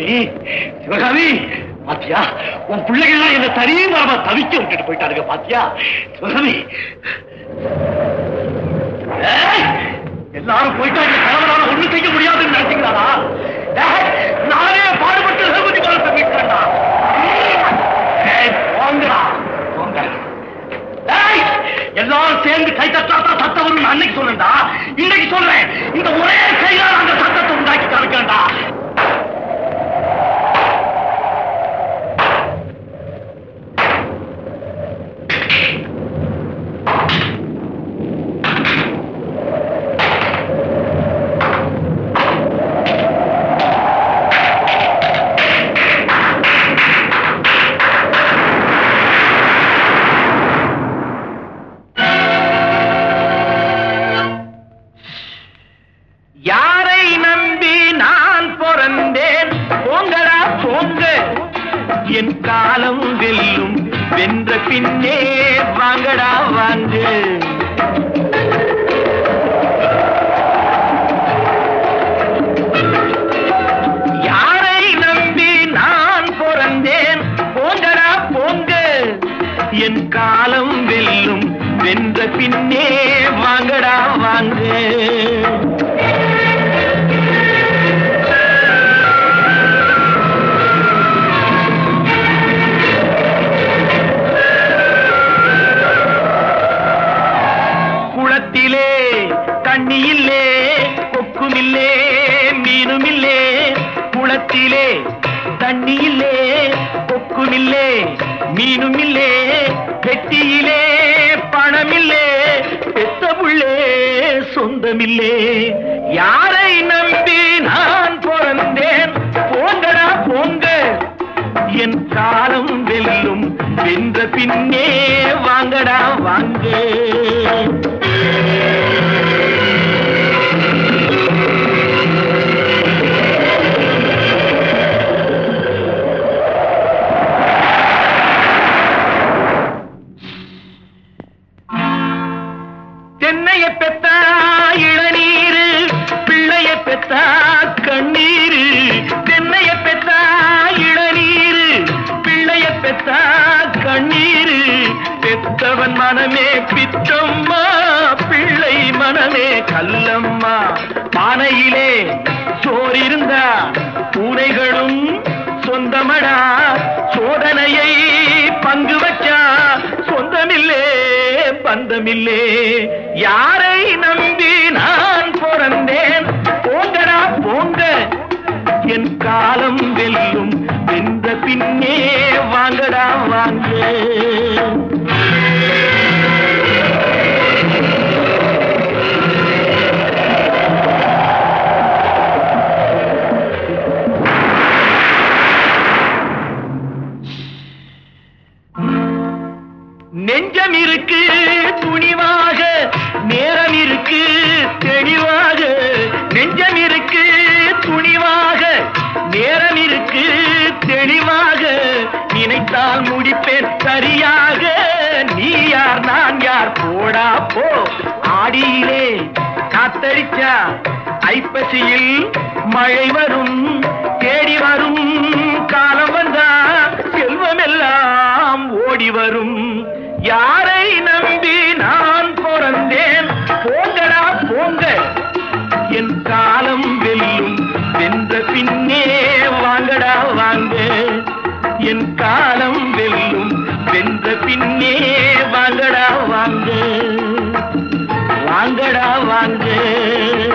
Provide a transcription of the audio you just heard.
சிவகாமி சிவகாமி பாத்தியா உன் பிள்ளைகள்லாம் என்ன தனி மரமா தவிக்க விட்டுட்டு போயிட்டாருங்க பாத்தியா சிவகாமி ஏய், எல்லாரும் போயிட்டாங்க கணவனால ஒண்ணும் செய்ய முடியாதுன்னு நினைச்சீங்களா ஏய், நானே பாடுபட்டு ரகுதி மரத்தை மீட்கிறேன்டா ஏய், போங்கடா போங்க ஏய், எல்லாரும் சேர்ந்து கை தட்டாத்தா சத்தம் வரும் அன்னைக்கு சொன்னேன்டா இன்னைக்கு சொல்றேன் இந்த ஒரே கையால் அந்த சத்தத்தை உண்டாக்கி காமிக்கிறேன்டா யாரை நம்பி நான் பிறந்தேன் போங்கடா போங்க என் காலம் வெல்லும் வென்ற பின்னே வாங்கடா வாங்க யாரை நம்பி நான் பிறந்தேன் போங்கடா போங்க என் காலம் வெல்லும் வென்ற பின்னே வாங்கடா வாங்க குளத்திலே தண்ணியில்லே கொக்குமில்லே மீனுமில்லே குளத்திலே தண்ணியில்லே கொக்குமில்லே மீனுமில்லே பெட்டியிலே பணமில்லே பெத்த புள்ளே சொந்தமில்லே யாரை நம்பி நான் பிறந்தேன் போங்கடா போங்க என் காலம் வெல்லும் வென்ற பின்னே வாங்கடா வாங்க தென்னைய பெத்தா இளநீரு பிள்ளைய பெத்தா கண்ணீரு தென்னைய பெத்தா இளநீரு பிள்ளைய பெத்தா கண்ணீரு பெத்தவன் மனமே பித்தம்மா பிள்ளை மனமே கல்லம்மா பானையிலே சோறு இருந்தா பூனைகளும் சொந்தமடா சோதனையை பங்கு வச்சா சொந்தமில்லே பந்தமில்லே யாரை நம்பி நான் பிறந்தேன் போங்கடா போங்க என் காலம் வெல்லும் வென்ற பின்னே வாங்கடா வாங்க நெஞ்சம் இருக்கு துணிவாக நேரம் இருக்கு தெளிவாக நெஞ்சம் இருக்கு துணிவாக நேரம் இருக்கு தெளிவாக நினைத்தால் முடிப்பேன் சரியாக நீ யார் நான் யார் போடா போ ஆடியிலே காத்தடிச்சா ஐப்பசியில் மழை வரும் தேடி வரும் காலம் வந்தா செல்வமெல்லாம் ஓடி வரும் யாரை நம்பி நான் பிறந்தேன் போங்கடா போங்க என் காலம் வெல்லும் வென்ற பின்னே வாங்கடா வாங்க என் காலம் வெல்லும் வென்ற பின்னே வாங்கடா வாங்க வாங்கடா வாங்க